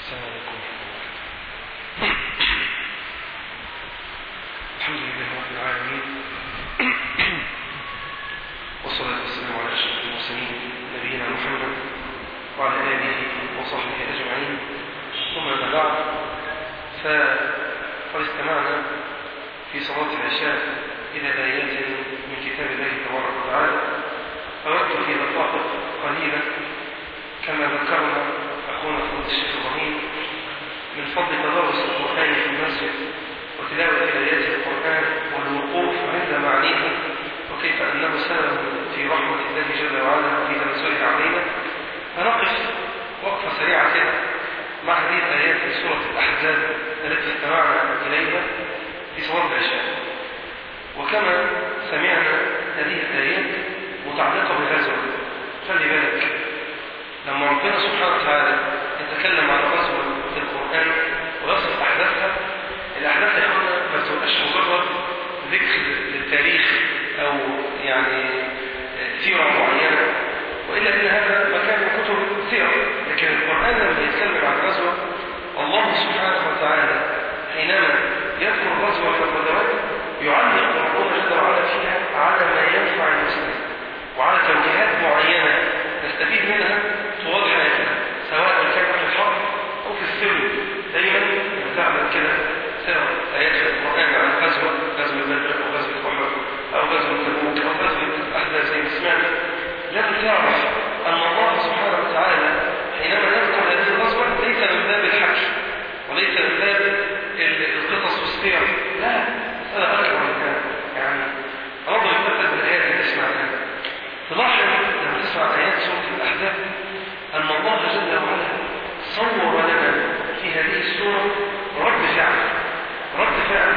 السلام عليكم الحمد لله رب العالمين والصلاة والسلام على أشرف المرسلين نبينا محمد وعلى آله وصحبه أجمعين ثم أما بعد فقد استمعنا في صلاة العشاء إلى آيات من كتاب الله تبارك وتعالى أردت في دقائق قليلة كما ذكرنا أخونا فضل الشيخ إبراهيم من فضل تدارس القرآن في المسجد وتلاوة آيات القرآن والوقوف عند معانيه وكيف أنه سبب في رحمة الله جل وعلا في تنزله علينا فنقف وقفة سريعة كده مع هذه الآيات في سورة الأحزاب التي استمعنا إليها في صلاة العشاء وكما سمعنا هذه الآيات متعلقة بالغزوة خلي بالك لما ربنا سبحانه وتعالى يتكلم عن غزوة في القرآن ويصف أحداثها الأحداث يا إخوانا ما تبقاش مجرد ذكر للتاريخ أو يعني سيرة معينة وإلا أن هذا مكان من كتب سيرة لكن القرآن لما يتكلم عن غزوة الله سبحانه وتعالى حينما يذكر غزوة من الغزوات يعلق ربنا جل وعلا فيها على ما ينفع المسلم وعلى توجيهات معينة نستفيد منها طوال حياتنا سواء كان في الحرب أو في السلم دايما تعمل كده سواء آيات في القرآن عن غزوة غزوة بدر أو غزوة أحد أو غزوة تبوك أو غزوة الأحداث زي ما سمعنا لازم تعرف أن الله سبحانه وتعالى حينما يذكر هذه الغزوة ليس من باب الحكي وليس من باب القصص والسير لا مسألة أكبر من هذا يعني أضرب مثل بالآيات اللي تسمعها تلاحظ لما تسمع آيات سورة الأحزاب أن الله جل وعلا صور لنا في هذه السورة رد فعل رد فعل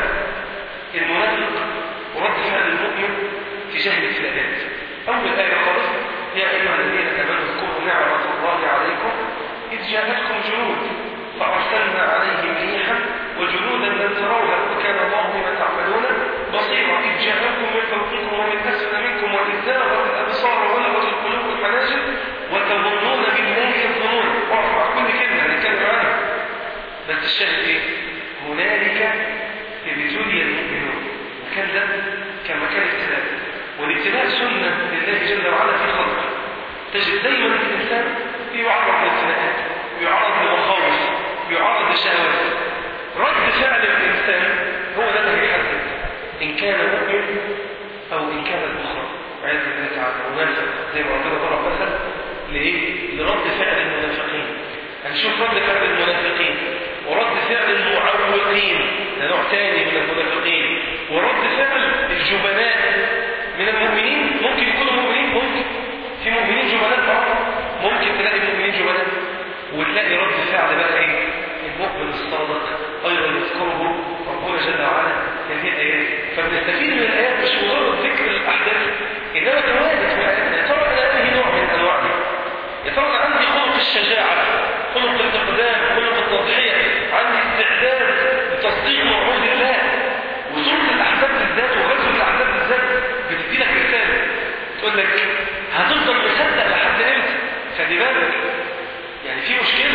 المنافق ورد فعل المؤمن تجاه الابتلاءات أول آية خالص يا أيها الذين آمنوا اذكروا نعمة الله عليكم إذ جاءتكم جنود فأرسلنا عليهم ريحا وجنودا لم تروها وكان الله بما تعملون بصيرا إذ جاءكم من فوقكم ومن أسفل منكم وإذ زاغت الأبصار وبلغت القلوب الحناجر وتظنون بالله الظنون وارفع كل كلمة هنتكلم عنها بس الشاهد إيه؟ هنالك ابتلي المؤمنون المكان ده كان مكان ابتلاء والابتلاء سنة لله جل وعلا في خلقه تجد دايما الإنسان يعرض لابتلاءات يعرض لمخاوف يعرض لشهوات رد فعل الإنسان هو ده اللي هيحدد إن كان مؤمن أو إن كان الأخرى عياذ بالله تعالى منافق زي ما ربنا ضرب مثل لإيه؟ لرد فعل المنافقين هنشوف رد فعل المنافقين ورد فعل المعوقين ده نوع ثاني من المنافقين ورد فعل الجبناء من المؤمنين ممكن يكونوا مؤمنين ممكن في مؤمنين جبناء طبعا ممكن تلاقي مؤمنين جبناء وتلاقي رد فعل بقى ايه المؤمن الصادق ايضا يذكره ربنا جل وعلا في هذه الايات فبنستفيد من الايات مش مجرد ذكر الاحداث انما كوارث في حياتنا يا ترى انا انهي نوع من انواع دي يا ترى انا عندي خلق الشجاعه خلق الاقدام خلق التضحيه عندي استعداد لتصديق وعود الله وسوره الاحزاب بالذات وغزوه الاحزاب بالذات بتدي لك رساله تقول لك هتفضل مصدق لحد امتى خلي بالك يعني في مشكله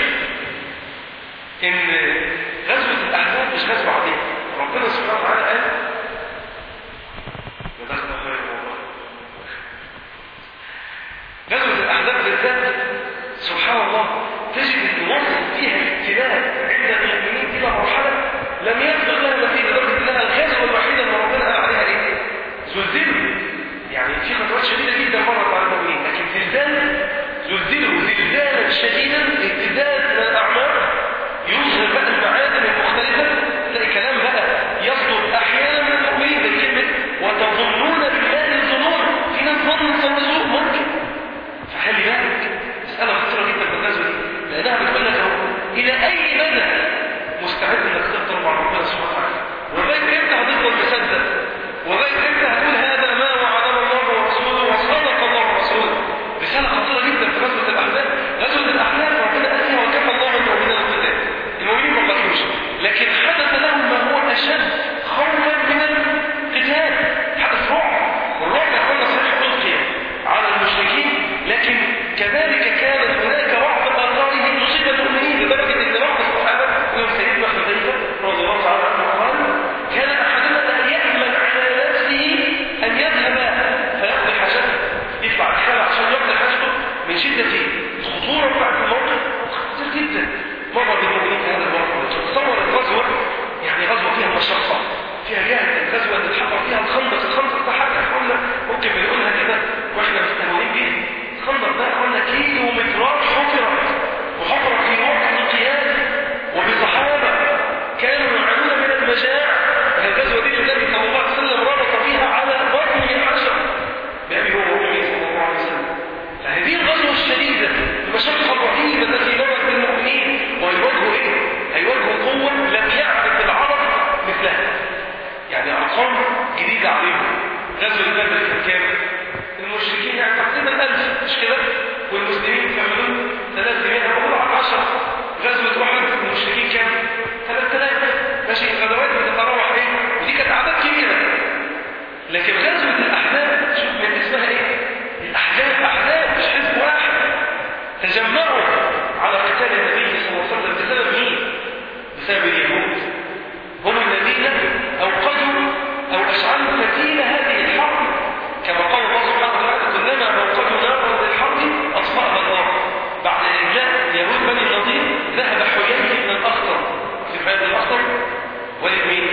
ان غزوه الاحزاب مش غزوه عاديه ربنا سبحانه وتعالى قال جزاكم خير والله غزوه الاحزاب بالذات سبحان الله تجد ان وصل فيها الابتلاء عند المؤمنين الى مرحله لم يسبق لها مثيل لدرجه انها الغزوه الوحيده اللي ربنا قال عليها ايه؟ زلزلوا يعني في خطوات شديده جدا مرت على المؤمنين لكن زلزال زلزلوا زلزالا شديدا امتداد من الاعمار يظهر بقى المعادن المختلفه تلاقي كلام بقى يصدر احيانا من المؤمنين زي كلمه وتظنون بالله الظنون في ناس ظن ظن سوء ممكن فخلي بالك مساله خطيره جدا في الغزوه دي لانها بتقول لك اهو الى اي مدى مستعد انك تفضل مع ربنا سبحانه وتعالى وبقيت امتى هتفضل مصدق وبقيت امتى هتقول هذا ما وعدنا الله ورسوله وصدق الله ورسوله رساله خطيره جدا في غزوه الاحزاب غزوه الاحزاب ربنا قال فيها وكفى الله المؤمنين القتال المؤمنين ما قتلوش لكن حدث لهم ما هو اشد خوفا من القتال حدث رعب والرعب يكون صحيح القي على المشركين لكن كذلك كانت هناك بعض اثاره تصيب ذهب حيي بن الأخطر في حيي بن الأخطر ولد مين؟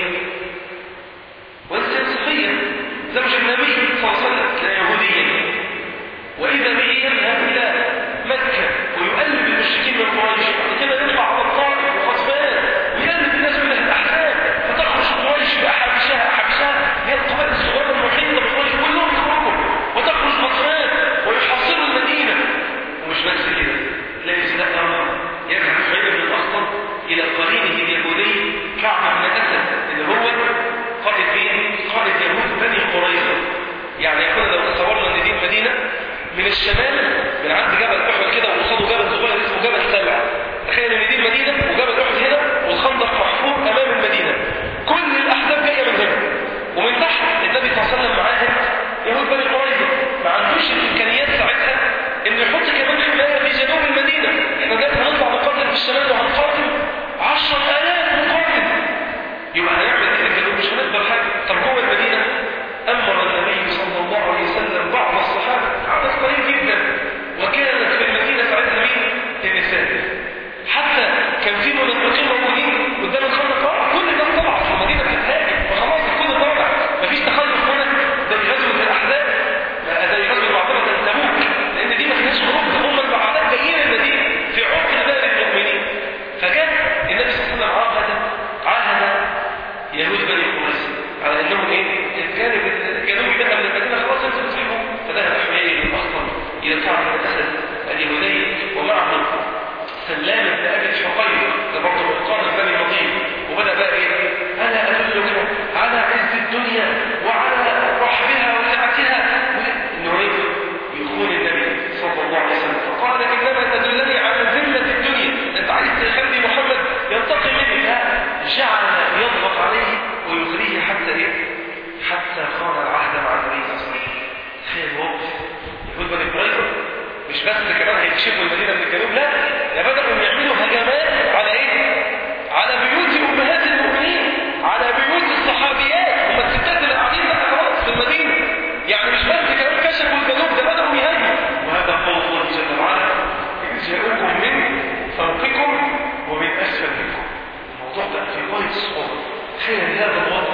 ولد صفية زوج النبي صلى الله عليه وسلم كان يهوديا وإذا به يذهب إلى مكة ويؤلف المشركين من قريش بعد كده يطلع على الطائف وغطفان ويؤلف الناس من الأحزاب فتخرج قريش بأحبشها أحبشها هي القبائل الصغيرة المحيطة بقريش كلهم يخرجوا وتخرج غطفان ويحاصروا المدينة ومش بس كده تلاقي سيدنا أمر يذهب حيي بن الأخطر إلى قرينه اليهودي كعب بن أسد اللي هو قائد مين؟ قائد يهود بني قريظة يعني يكون لو تصورنا ان دي المدينة من الشمال من عند جبل احد كده وقصاده جبل صغير اسمه جبل سبع تخيل ان دي المدينة وجبل احد هنا والخندق محفور امام المدينة كل الاحزاب جاية من هنا ومن تحت النبي صلى الله عليه وسلم معاهم يهود بني قريظة ما عندوش الامكانيات ساعتها انه يحط كمان حماية في جنوب المدينة احنا دلوقتي هنطلع نقاتل في الشمال وهنقاتل 10000 مقاتل يبقى هنعمل ايه في الجنوب مش هنقدر حاجة طب جوه المدينة أمر النبي صلى الله عليه وسلم بعض الصحابة عدد قليل جدا وكانت في المدينة ساعتها مين؟ النساء حتى كان في منافقين موجودين قدام الخندق طبعا كل الناس طلعت في المدينة بتتهاجم فخلاص الكل طالع مفيش تخلف هنا ده غزوة الأحزاب لا ده غزوة معتبرة تبوك لأن دي ما فيهاش خروج ده هم البعثات جايين المدينة في عمق دار المؤمنين فجاء النبي صلى الله عليه وسلم عاهد عاهد يهود بني قريظة على انهم ايه الجانب الجنوبي بقى من المدينه خلاص انتوا بتحبوا فذهب حيي بن اخطر الى كعب بن اسد اليهودي ومعه سلام بن ابي الحقيق ده برضه من قائد بني نضير وبدا بقى ايه انا ادلك على عز الدنيا وعلى رحبها وسعتها انه ايه يخون النبي صلى الله عليه وسلم فقال انما تدلني على ذله الدنيا انت عايز تخلي محمد ينتقم مني لا جعل يضغط عليه ويغريه حتى ايه حتى خان العهد مع النبي صلى الله عليه وسلم تخيل موقف يقول بني قريظه مش بس كمان هيكشفوا المدينه من الجنوب لا ده بداوا يعملوا هجمات على ايه على بيوت امهات المؤمنين على بيوت الصحابيات هم الستات اللي قاعدين بقى خلاص في المدينه يعني مش بس كمان كشفوا الجنوب ده بداوا يهاجموا وهذا قول الله جل وعلا إذ جاءوكم من فوقكم ومن اسفل منكم الموضوع ده في غايه الصعوبه تخيل هذا الوضع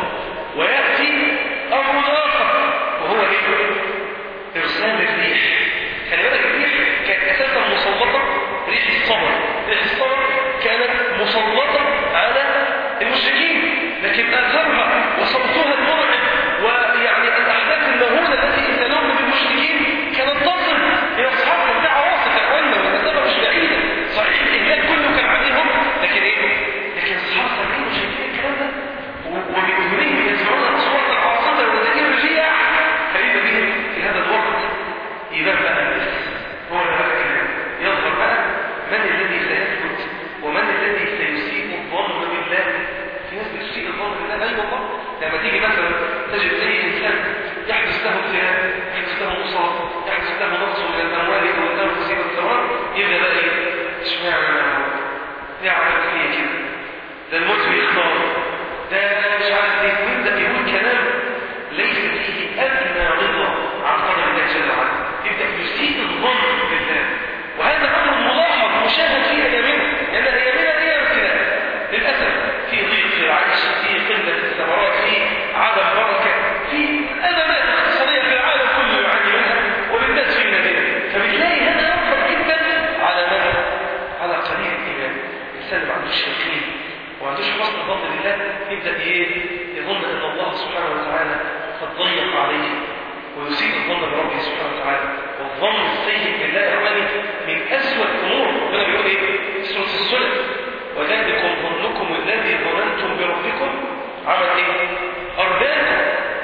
ويأتي أمر آخر وهو إيه؟ إرسال الريح خلي بالك الريح كانت أساسا مسلطة ريح الصبر ريح الصبر كانت مسلطة على المشركين لكن أثرها وصوتها المرعب ويعني الأحداث المهولة التي تنوم بالمشركين كانت تصل إلى أصحابها دي عواصف يا إخوانا والمسافة مش بعيدة صحيح الإهلاك كله كان عليهم لكن إيه؟ لكن أصحاب سامعين وشايفين الكلام ده وبأذنهم يسمعون أصوات العاصفة والذين الرياح فإذا بهم في هذا الوقت إذا بقى الناس هو اللي بقى كده يظهر بقى من الذي سيثبت ومن الذي سيسيء الظن بالله في ناس بتسيء الظن بالله لا والله لما تيجي مثلا تجد أي إنسان يحدث له ابتلاء يحدث له مصاب يحدث له نقص من الأموال أو له مصيبة ثواب يبدأ بقى إيه اشمعنى يعمل فيه كده ده الموت بيختار ده مش عارف ايه ويبدا يقول كلام ليس فيه ادنى رضا عن قدر الله جل وعلا يبدا يسيء الظن بالله وهذا امر ملاحظ مشاهد في ايامنا لان ايامنا هي ابتلاء للاسف في ضيق في العيش في قله الثمرات في عدم بركه في ازمات اقتصاديه في العالم كله يعاني منها وبالذات في المدينه فبتلاقي هذا يفضل جدا على ماذا؟ على قليل الايمان الانسان ما عندوش يقين وما عندوش حسن ظن بالله يبدا ايه يظن ان الله سبحانه وتعالى قد ضيق عليه ويسيء الظن بربه سبحانه وتعالى والظن السيء بالله يا اخواني من اسوء الامور ربنا بيقول ايه سوره السلم وذلكم ظنكم الذي ظننتم بربكم عمل ايه ارداكم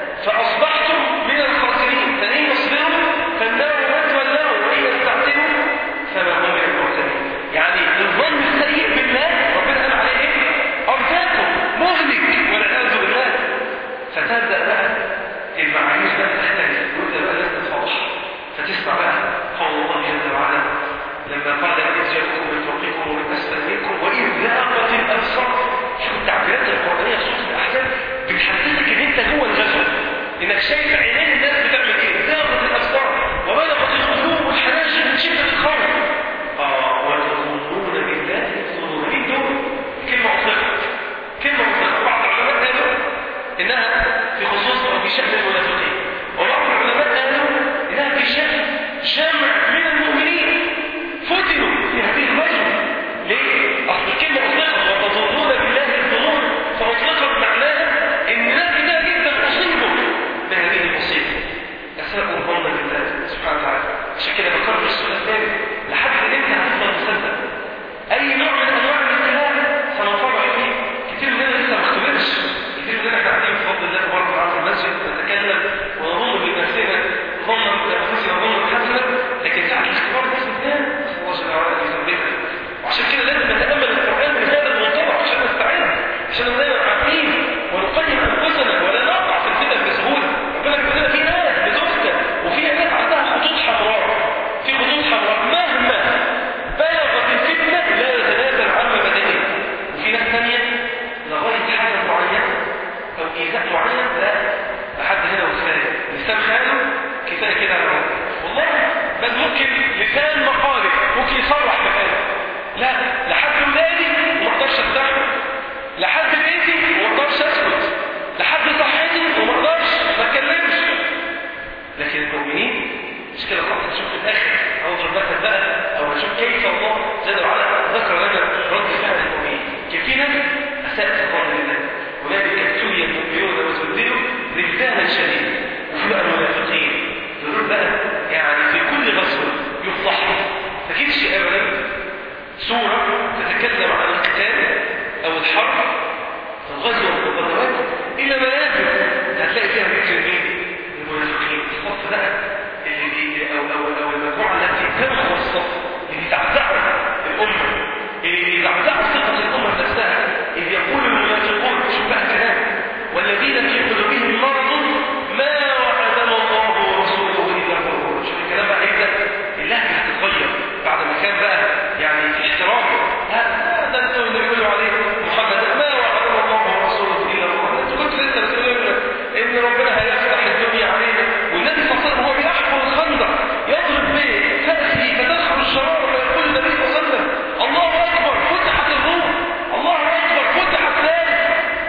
فاصبحتم من الخاسرين فان يصبروا فالنار مثوى لهم وان يستعتبوا فما هم من المعتدين يعني الظن السيء بالله ربنا قال عليه ايه أرزاكم مهلك والعياذ بالله فتبدأ بقى المعايير بقى تختلف ويبدأ بقى الناس تتفضح فتسمع بقى قول الله جل وعلا لما قال إذ جاءكم من فوقكم ومن لحد بيتي وما اقدرش اسكت لحد صحتي وما اقدرش ما اتكلمش لكن المؤمنين مش كده خلاص نشوف في الاخر او ضرب مثل بقى او نشوف كيف الله جل وعلا ذكر لنا رد فعل المؤمنين كان في ناس اساءت الظن لله هنالك ابتلي المؤمنون وزلزلوا زلزالا شديدا وفي بقى المنافقين دول بقى يعني في كل غزوه يفضحوا تجدش ابدا سوره تتكلم عن القتال او الحرب الغزوه من الغزوات الى منازل هتلاقي فيها ذكر مين؟ المنافقين الصف بقى اللي بي او او او المجموعه التي تنخر الصف اللي تعزعوا الامه اللي بيزعزعوا ثقه الامه نفسها اذ يقول المنافقون شوف بقى كلام والذين في قلوبهم مرض ما وعدنا الله ورسوله الا غرورا شوف الكلام بقى هيبدا اللهجه هتتغير بعد ما كان بقى يعني في احترام لا ده انتوا اللي بيقولوا عليه محمد ما وعدنا الله ورسوله الا غرورا انتوا كنتوا لسه بتقولوا لنا ان ربنا هيفتح الدنيا علينا والنبي صلى الله عليه وسلم هو بيحفر الخندق يضرب بفخذه فتدخل الشراره فيقول النبي صلى الله عليه وسلم الله اكبر فتحت الروح الله اكبر فتحت ذلك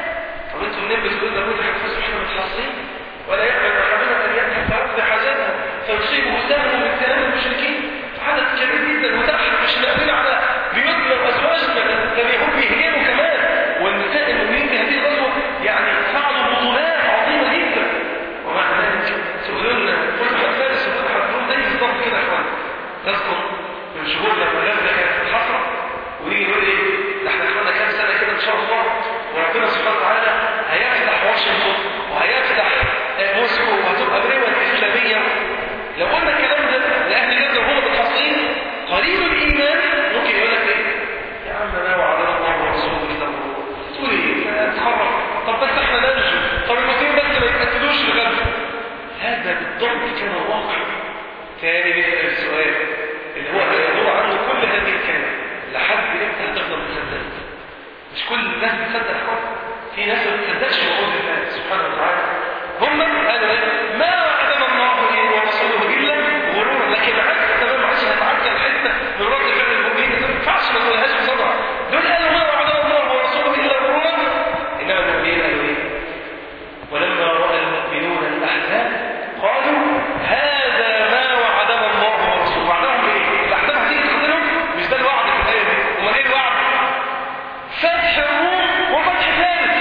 طب انتوا منين بتقولوا لنا فتحت فلوس احنا متحصين ولا يأمن احدنا ان يذهب فيقضي حاجته فيصيبه سهم من سهام المشركين عدد كبير جدا وتحت مش لاقيين على بيوتنا وازواجنا ده اليهود بيهجموا كمان والنساء المؤمنين في هذه الغزوه يعني فعلوا بطولات عظيمه جدا ومع ذلك سئلنا فتح فارس وفتح الروم زي بالظبط كده يا اخوان تذكر من شهور لما غزه كانت في الحصره ونيجي نقول ايه ده احنا اخوانا كام سنه كده ان شاء الله وربنا سبحانه وتعالى هيفتح واشنطن وهيفتح موسكو وهتبقى دول اسلاميه لو قلنا الكلام ده لاهل غزه وهم متحصنين قليل الايمان ممكن يقول لك ايه يا عم انا وعدنا الله ورسوله كده تقول ايه اتخرج طب بس احنا ننجو طب المسلمين بس ما يتقتلوش لغزه هذا بالضبط كان الواقع تاني نسال السؤال اللي هو هيدور عنه كل هذه الكلمه لحد امتى هتفضل مصدق مش كل الناس بتصدق خالص في ناس ما بتصدقش وعود الله سبحانه وتعالى هم قالوا ايه ما وعدنا الله ورسوله الا غرورا لكن عكس تمام عشان نتعدى الحته من رد فعل المؤمنين ما ينفعش ما نقولهاش بصدرها دول قالوا ما وعدنا الله ورسوله الا غرورا انما المؤمنين قالوا ايه ولما راى المؤمنون الاحزاب قالوا هذا ما وعدنا الله ورسوله وعدهم ايه الاحزاب هتيجي تقتلهم مش ده الوعد في الايه دي امال ايه الوعد فتح الروم وفتح فارس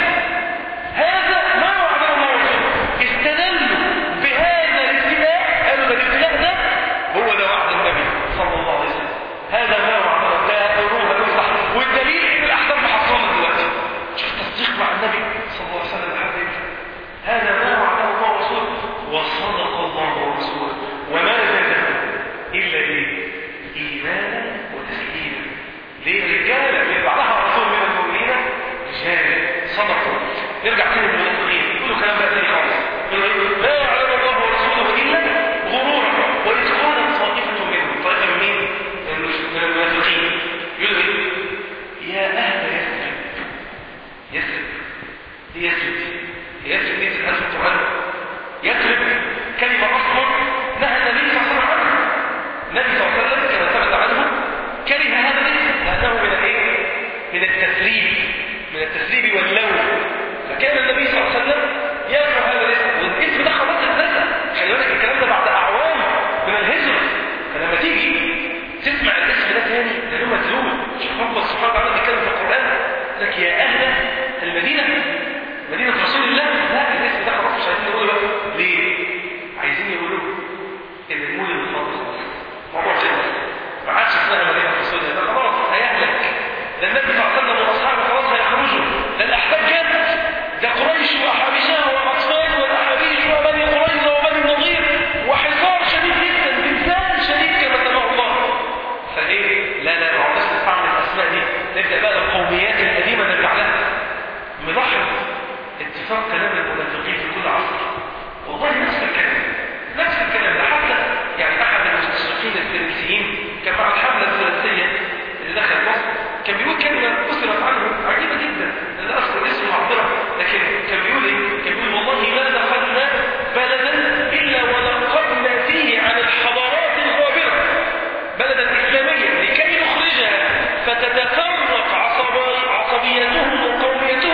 هذا ما وعدنا الله ورسوله استدلوا بهذا الابتلاء قالوا ده الابتلاء ده هو ده وعد النبي صلى الله عليه وسلم هذا ما وعدنا ده الروح هتفتح والدليل ان الاحزاب محصنه دلوقتي شوف التصديق مع النبي صلى الله عليه وسلم لحد امتى هذا ما وعده الله ورسوله وصدق الله ورسوله وما زادهم الا ايه ايمانا وتسليما ليه رجاله اللي بعدها رسول من المؤمنين رجال صدقوا نرجع تاني للمنافقين يقولوا كلام بقى تاني خالص يقولوا ايه لا يعلم الله ورسوله الا غرورا واذ قالت طائفه منهم طائفه من مين؟ من المنافقين يقولوا ايه يا اهل يثرب يثرب دي يثرب دي يثرب دي تتحدث عنها يثرب كلمه اصلا نهى النبي صلى الله عليه وسلم عنها النبي صلى الله عليه وسلم كما ثبت عنه كره هذا الاسم لانه من الايه من التسريب من التسريب واللون فكان النبي صلى الله عليه وسلم يكره هذا الاسم والاسم ده خلاص اتنسى خلي بالك الكلام ده بعد اعوام من الهجره فلما تيجي تسمع الاسم ده تاني ده له مدلول شوف الله سبحانه وتعالى بيتكلم في القران لك يا اهل المدينه مدينه رسول الله لا الاسم ده خلاص مش عايزين نقوله بقى ليه؟ عايزين يقولوا ان المولد الفاضل خلاص موضوع خلص ما عادش اسمها مدينه رسول الله ده خلاص هيهلك ده النبي صلى الله عليه وسلم واصحابه خلاص هيخرجوا ده الاحباب جت ده قريش واحابيشها والاطفال والاحابيش وبني قريظه وبني النضير وحصار شديد جدا زلزال شديد كما سماه الله فايه لا لا ما عدناش نستعمل الاسماء دي نبدا بقى القوميات القديمه نرجع لها ملاحظ اتفاق كلام المنافقين في كل عصر والله نفس الكلام نفس الكلام ده حتى يعني احد المستشرقين الفرنسيين كان مع الحمله الفرنسيه اللي دخل مصر كان بيقول كلمه اسرت عنه عجيبه جدا لا اذكر اسمه معبره لكن كان بيقول ايه؟ كان بيقول والله ما دخلنا بلدا الا ولقبنا فيه عن الحضارات الغابره بلدا اسلاميا لكي نخرجها فتتفرق عصبي- عصبيتهم وقوميتهم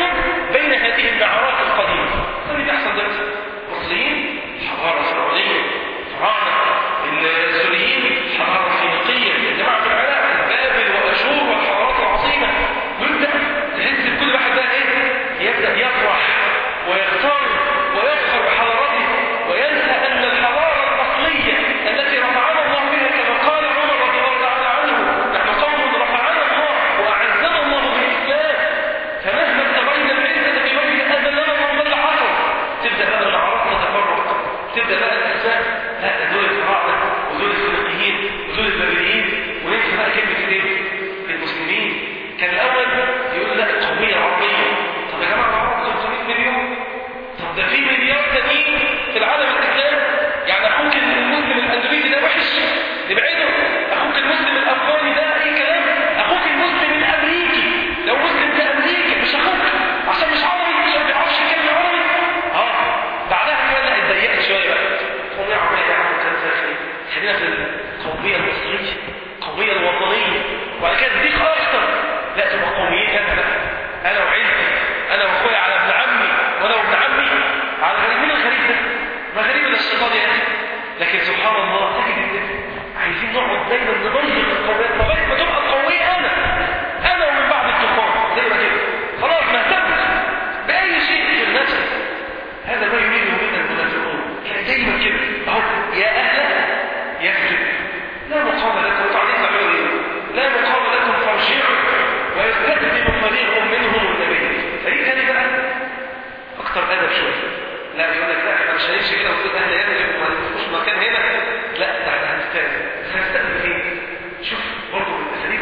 انا وعيلتي انا واخويا على ابن عمي وانا وابن عمي على غريب مين الغريب ده؟ ما غريب ده الشيطان يا اخي لكن سبحان الله تجد ان عايزين نقعد دايما نضيق القوات لغايه ما تبقى القويه انا انا ومن بعد الطوفان زي ما كده خلاص ما اهتمش باي شيء في النفس هذا ما يريده منا المنافقون يعني دايما كده اهو يا اهل يثرب لا مقام لكم وبعدين تعملوا ايه؟ لا مقام لكم فارجعوا ويستخدم فريق منهم النبي فريق تاني بقى اكتر ادب شويه لا يقول لك لا احنا مش هنمشي كده ونقول اهل يثرب وما نخش مكان هنا لا ده احنا هنستأذن بس هنستأذن فين؟ شوف برضه من الاساليب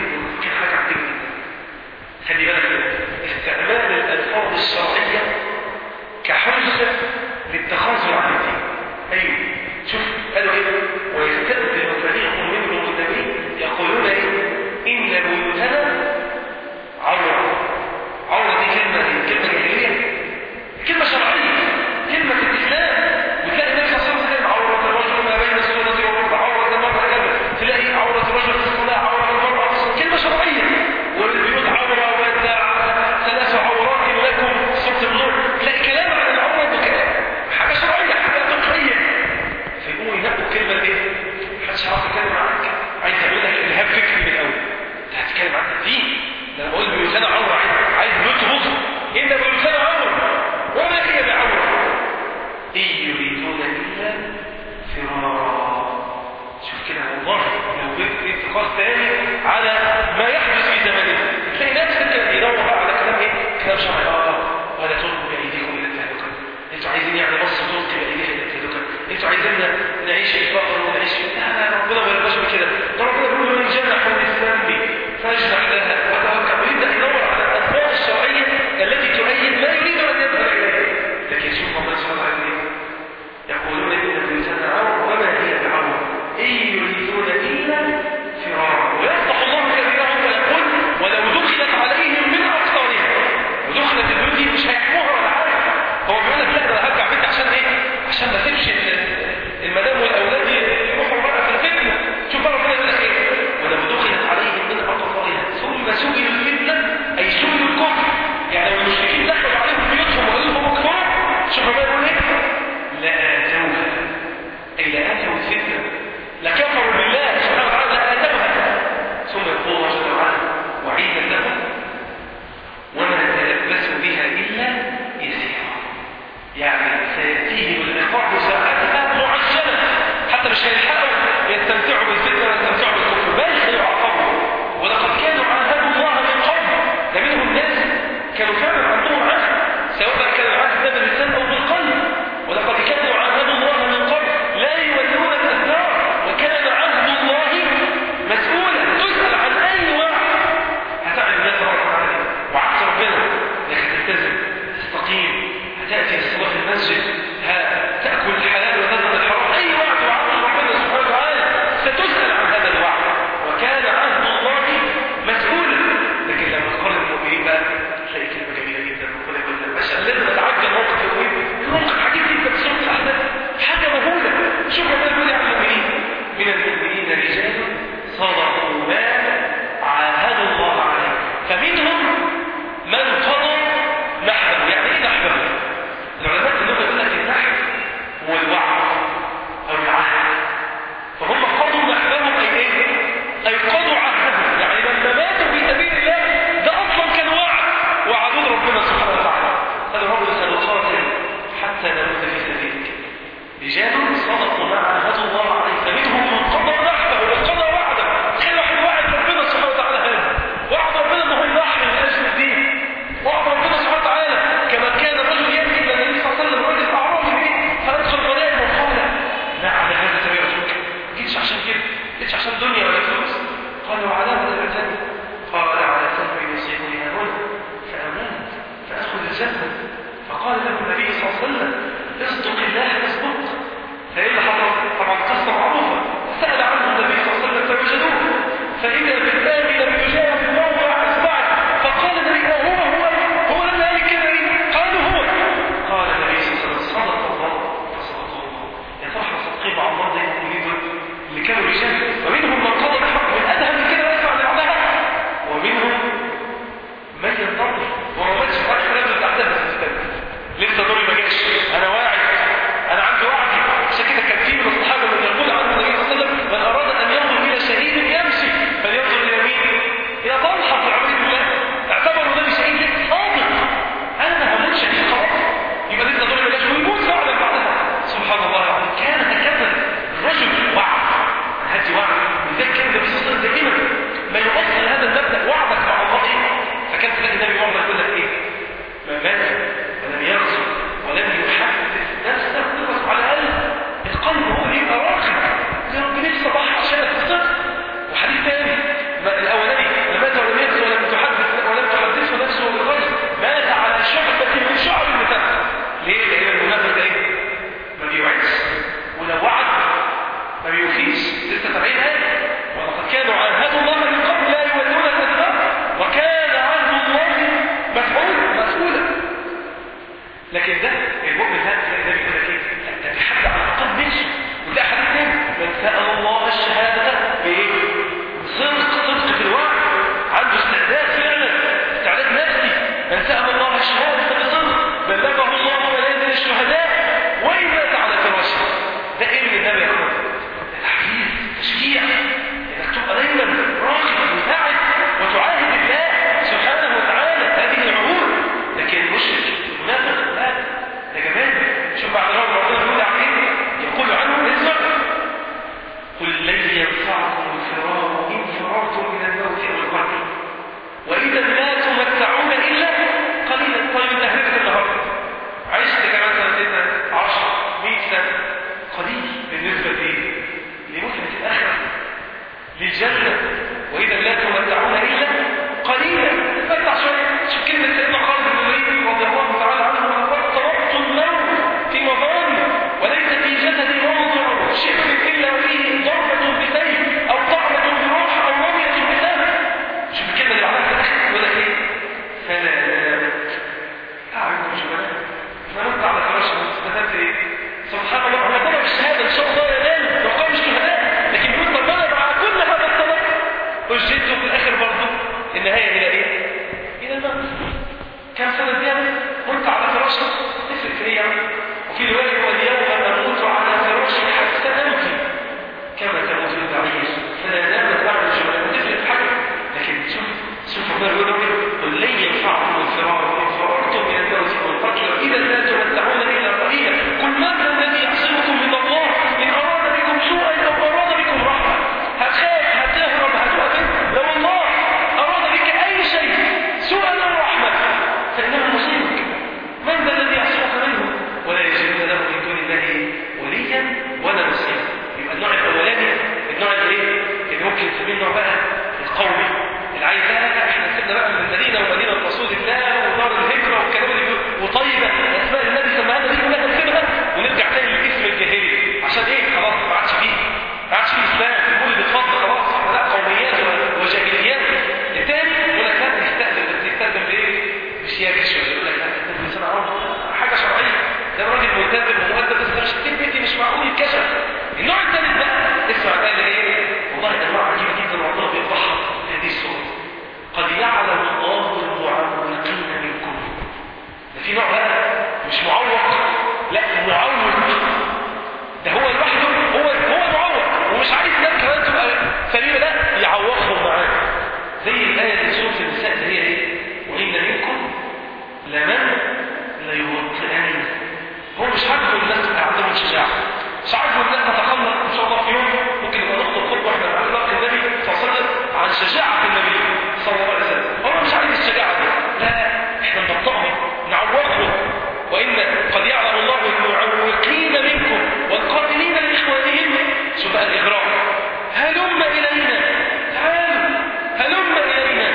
كم سنة بيعمل وانت على فراشك تفرق في ايه يعني وفي رواية واليوم نموت على فراشي حتى نمتي كما تموت البعير فلا نامت بعد الجمال تفرق في حاجة لكن شوف شوف الله يقول لك قل لن ينفعكم الفرار ان فررتم من الموت والقتل واذا لا تمتعون الا قليلا قل من ذا الذي يعصمكم من الله ان اراد بكم سوءا او اراد بكم رحمه هتخاف هتهرب هتقف لو الله اراد بك اي شيء سوءا او رحمه فانه مصيبك من ذا الذي يعصمك منه ولا يجدون له من دون الله وليا ولا نصيرا يبقى النوع الاولاني النوع الايه اللي ممكن تسميه النوع بقى القومي اللي عايز بقى احنا سيبنا بقى من المدينه ومدينه رسول الله ودار الهجره والكلام اللي بيقول وطيبه اسماء النبي سماها دي كلها نسيبها ونرجع تاني للاسم الجاهلي عشان ايه خلاص ما عادش فيه ما عادش فيه اسلام كل بيتفضل خلاص لا قوميات وجاهليات الثاني يقول لك لا نستخدم بس نستخدم بايه؟ بشياكه شويه يقول لك لا نستخدم لسان عربي حاجه شرعيه ده راجل ملتزم ومؤدب بس مش كلمتي مش معقول يتكشف النوع الثالث بقى اسمع بقى اللي ايه والله ده نوع عجيب جدا ربنا بيوضحها في هذه الصوره قد يعلم الله المعوقين منكم ده في نوع بقى مش معوق لا معوق ده هو لوحده هو هو معوق ومش عايز ناس كمان تبقى سليمه ده يعوقهم معاه زي الايه اللي في سوره النساء اللي هي ايه وان منكم لمن ليبطئن هو مش عاجبه الناس تبقى عندهم شجاعه مش عاجبه الناس تتخلق ان شاء الله في يوم ممكن نبقى نخطب خطبه احنا عن اخلاق النبي صلى الله عليه وسلم عن شجاعه النبي صلى الله عليه وسلم هو مش عايز الشجاعه دي لا احنا نبطئهم نعوقهم وان قد يعلم الله المعوقين منكم والقائلين لاخوانهم شوف بقى الاغراء هلم الينا تعالوا هلم الينا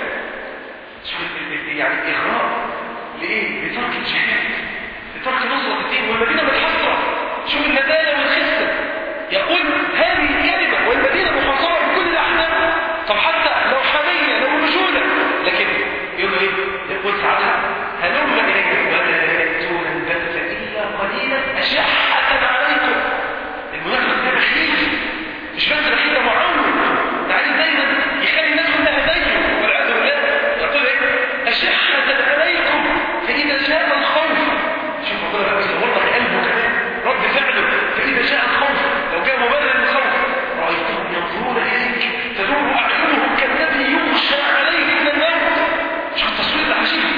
شوف يعني اغراء لايه لترك الجهاد لترك نصرة الدين والمدينة متحصرة شوف الندالة والخسة يقول هذه كلمة والمدينة محاصرة بكل الأحداث طب حتى لو حمية لو رجولة لكن يقول ايه يقول ساعتها هلم إلينا ولا يأتون البأس إلا قليلا أشحة عليكم المنافق ده بخيل مش بس بخيل ده معاون ده عايز دايما يخلي الناس كلها زيه والعياذ بالله يقول ايه أشحة عليكم فإذا جاء الخوف شوف ربنا بقى بيصور لك قلبه كمان رد فعله فإذا جاء الخوف لو جاء مبرر للخوف رأيتهم ينظرون إليك تدور أعينهم كالذي يغشى عليه من الموت شوف التصوير ده عجيب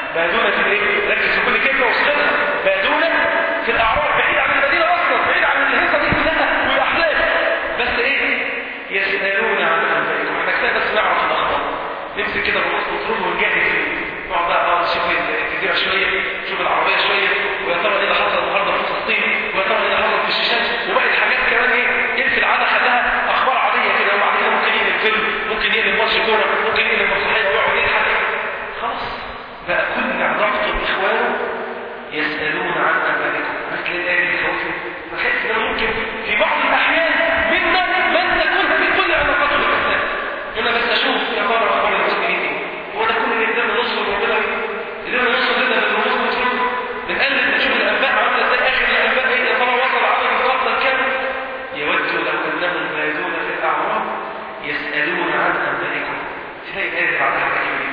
بادونة في الايه؟ ركز في كل كلمة وصلتها بادونة في الأعراف بعيد عن المدينة أصلا بعيد عن الهيصة دي كلها والأحلام بس ايه؟ يسألون عن أنبائكم احنا كفاية بس نعرف الأخبار نمسك كده بالنص ونطلبه ونجهز نقعد بقى اه نشوف الجزيرة شوية نشوف العربية شوية ويا ترى ايه اللي حصل النهارده في فلسطين ويا ترى ايه اللي حصل في الشيشان وباقي الحاجات كمان ايه يلفي العادة خلاها أخبار عادية كده وبعد كده ممكن يقلب فيلم ممكن يقلب ماتش كورة ممكن يقلب مسرحية ويقعد يضحك خلاص بقى كل علاقته بإخوانه يسألون عن أبائكم مثل الآية اللي خوفي بحس إن ممكن في بعض الأحيان منا من تكون في كل علاقاته بالإسلام هنا بس أشوف يا ترى أخبار المسلمين إيه هو ده كل اللي قدرنا نوصل ربنا قدرنا نوصل لنا بالرموز والفلوس بنقلب نشوف الأنباء عاملة إزاي آخر الأنباء إيه يا ترى وصل عدد القتلى كام يود لو أنهم بادون في الأعراب يسألون عن أنبائكم تلاقي الآية اللي بعدها عجيبة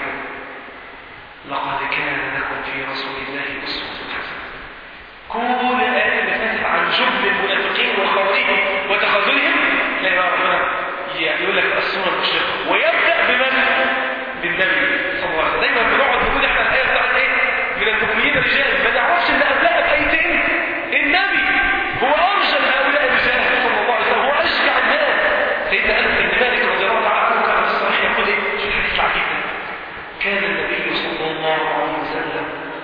لقد كان لكم في رسول الله أسوة حسنة كل الآية اللي فاتت عن جبن المنافقين وخوارهم وتخاذلهم لا يا ربنا يقول لك السورة المشرقة ويبدأ بمن؟ بالنبي صلى الله عليه وسلم دايما بنقعد نقول احنا الآية بتاعت ايه؟ من المؤمنين رجال ما نعرفش ان قبلها بآيتين النبي هو أرجل هؤلاء الرجال صلى الله عليه وسلم هو أشجع الناس سيدنا أنس بن مالك رضي الله تعالى عنه كان في الصحيح يقول ايه؟ شوف الحديث العجيب ده كان النبي صلى الله عليه وسلم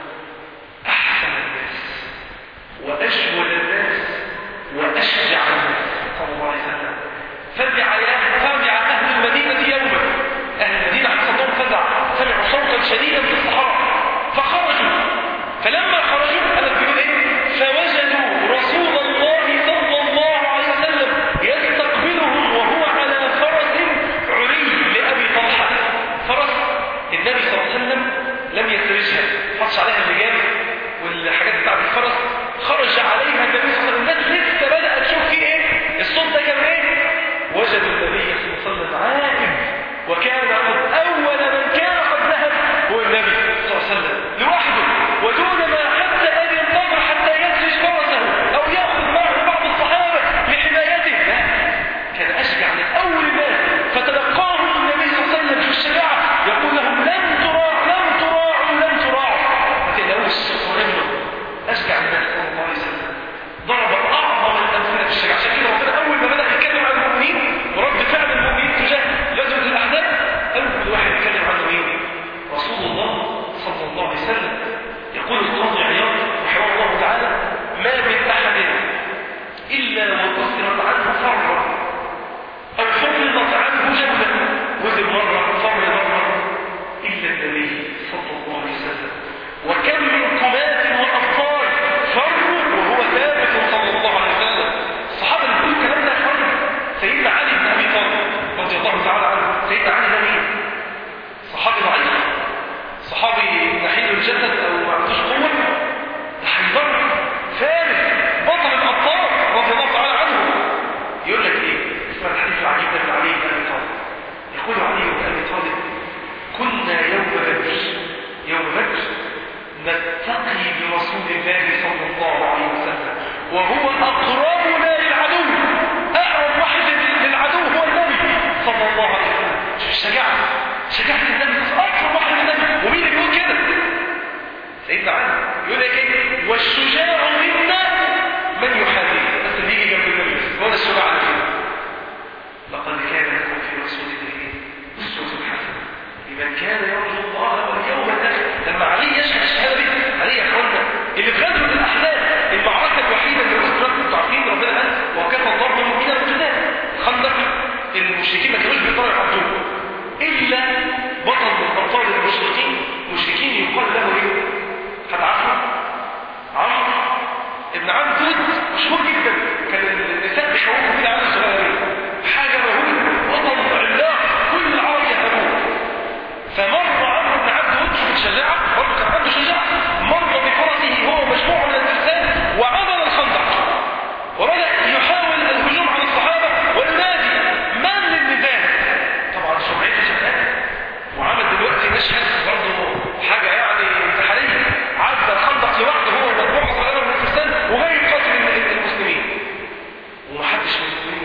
أحسن الناس وأجود الناس وأشجع الناس صلى الله عليه وسلم فزع فزع أهل المدينة يوما أهل المدينة حصلهم فزع سمعوا صوتا شديدا في الصحراء فخرجوا فلما خرجوا أنا بيقول إيه فوجدوا رسول الله صلى الله عليه وسلم يستقبلهم وهو على فرس عري لأبي طلحة فرس النبي صلى الله عليه وسلم لم يسرجها حطش عليها اللجام والحاجات بتاعت الفرس خرج عليها النبي صلى الله عليه وسلم الناس لسه بدأت تشوف فيه ايه الصوت ده كان ايه وجدوا النبي صلى الله عليه وسلم عائد وكان قد اول من كان قد ذهب هو النبي صلى الله عليه وسلم لوحده ودون ما حتى ان ينتظر حتى يسرج فرسه او ياخذ معه بعض الصحابه لحمايته لا كان اشجع من اول الناس فتلقاهم النبي صلى الله عليه وسلم في الشجاعه يقول لهم لن تراعوا لن تراعوا لن تراعوا ما تقلقوش ونمنوا اشجع الناس صلى الله عليه وسلم ضرب اعظم الامثله في الشجاعه عشان كده ربنا اول ما بدا يتكلم عن المؤمنين ورد فعل المؤمنين تجاه غزوه الاحزاب اول واحد يتكلم عنه مين؟ رسول الله صلى الله عليه وسلم يقول القاضي عياض رحمه الله تعالى ما من احد الا وكثرت عنه فره او حرمت عنه جنه وزن مره فر مره الا النبي صلى الله عليه وسلم وكم من كمات وابطال فروا وهو ثابت صلى الله عليه وسلم الصحابه اللي بيقولوا الكلام ده يا اخوانا سيدنا علي بن ابي طالب رضي الله تعالى عنه سيدنا علي ده مين؟ صحابي ضعيف صحابي نحيل الجسد او ما عندوش قوه ده هيضر فارس بطل الابطال رضي الله تعالى عنه يقول لك ايه؟ اسمع الحديث العجيب ده من علي بن ابي طالب يقول علي بن ابي طالب كنا يوم بدر يوم بدر نتقي برسول الله صلى الله عليه وسلم وهو اقربنا للعدو اقرب واحد للعدو هو النبي صلى الله عليه وسلم شوف الشجاعه شجاعه النبي اقرب واحد للنبي ومين اللي بيقول كده سيدنا علي يقول لك ايه والشجاع منا من يحاذيه بس اللي يجي جنب النبي هو ده الشجاع اللي فيه لقد كان لكم في رسول الله اسوه حسنه لمن كان يرجو الله واليوم الاخر لما علي يشهد الشهاده دي علي يا اخوانا اللي في غزوه الاحزاب المعركه الوحيده اللي وصلت انتوا عارفين ربنا قال وكفى الله بالمؤمنين القتال خندق المشركين ما كانوش بيقدروا يحطوه الا بطل من ابطال المشركين مشركين يقال له ايه؟ هتعرفوا؟ عمرو ابن عم توت مشهور جدا كان النساء بيشوفوا كده عيال صغيرين حاجه مهوله بطل عملاق كل العرب يهتموه فمر عمرو بن عبد وجه في الشجاعة برضه كان عنده شجاعة مر بفرسه هو مجموعة من الفرسان وعبر الخندق وبدأ يحاول الهجوم على الصحابة والنادي من للنزال طبعا سمعته شغالة وعمل دلوقتي مشهد برضه حاجة يعني انتحارية عدى الخندق لوحده هو ومجموعة صغيرة من الفرسان وغير قاتل المسلمين ومحدش من المسلمين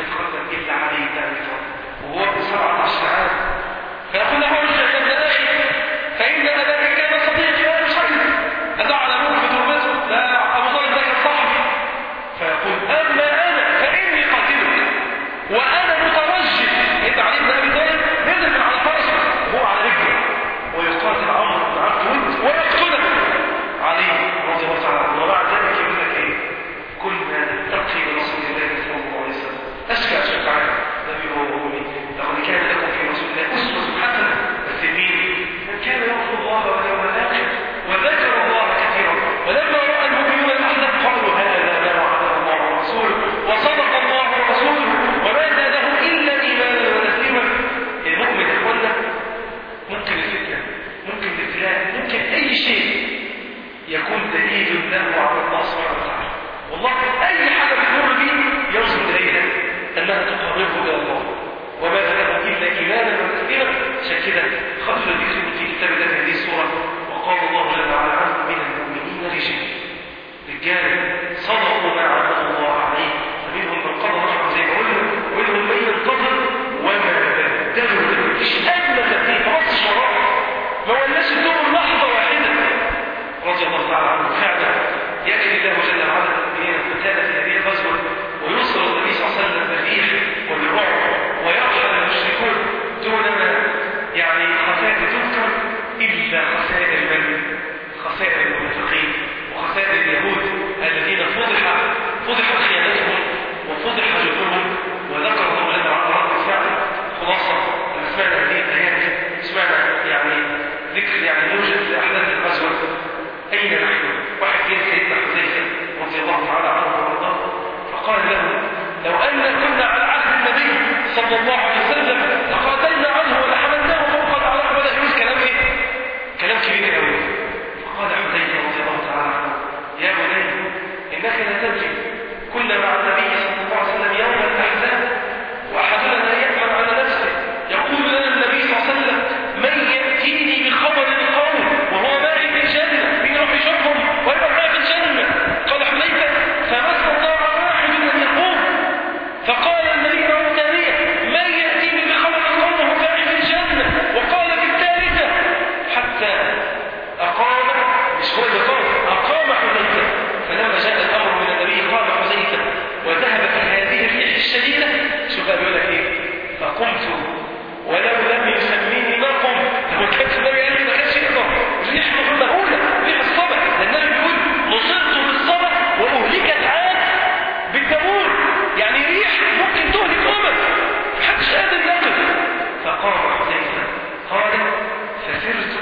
خسائر تذكر إلا خسائر من؟ خسائر المنافقين وخسائر اليهود الذين فضح فضحت خيانتهم وفضح جبرهم وذكر الله لنا على رد الفعل خلاصة سمعنا هذه الآيات سمعنا يعني ذكر يعني موجز لأحداث الغزوة أين نحن؟ واحد جه سيدنا حذيفة رضي الله تعالى عنه وارضاه فقال له لو أن كنا على عهد النبي صلى الله عليه وسلم لقاتلنا عنه ولحملناه فوق الأعناق بدأ يقول كلام إيه؟ كلام كبير قوي فقال حذيفة رضي الله تعالى عنه يا بني إنك لا تدري كنا مع النبي صلى الله عليه وسلم يوم الأحزاب وأحدنا لا يأمن على نفسه يقول لنا النبي صلى الله عليه وسلم من يأتيني بخبر القوم وهو معي في الجنة مين يروح يشوفهم ويبقى معي في الجنة قال حذيفة فما استطاع واحد أن يقوم فقال النبي مرة ثانية من يأتيني بخبر القوم وهو معي في الجنة وقال في الثالثة حتى أقام مش هو اللي قام أقام حذيفة فلما جاء الأمر من النبي قام حذيفة وذهب في هذه الريح الشديدة شوف بقى بيقول لك إيه فقمت ولو لم يسميني ما قمت هو كان النبي قال لي ما كانش يقدر ريح مهولة ريح الصبا النبي بيقول نصرت بالصبا وأهلكت عاد بالدبور يعني ريح ممكن تهلك أمم محدش قادر يقف فقام حذيفة قال فسرت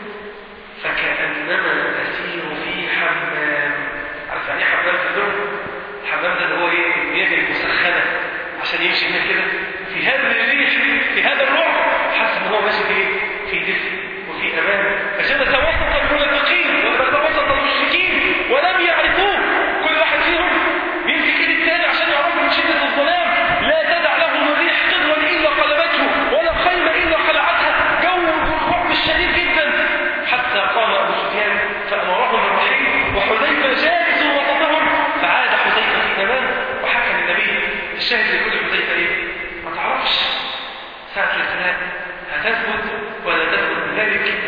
فكأنما أسير في حمام عارف يعني ايه حمام في اللغة؟ الحمام ده اللي هو ايه المياه المسخنة عشان يمشي هنا كده في هذا الريح في هذا الرعب حاسس ان هو ماشي في ايه؟ في دفء وفي امان عشان توسط المنافقين وتوسط المشركين ولم يعرفوه كل واحد فيهم يمسك ايد الثاني عشان يعرفوا من شدة الظلام لا تدع لهم الريح قدرا الا قلبته ولا خيل الا خلعتها جو الرعب الشديد جدا حتى قام ابو سفيان فامرهم الرحيل وحذيفه جالس وسطهم فعاد حذيفه في تمام وحكى للنبي الشاهد اللي يقول حذيفه ايه؟ ما تعرفش ساعه الابتلاء هتثبت ولا تثبت بذلك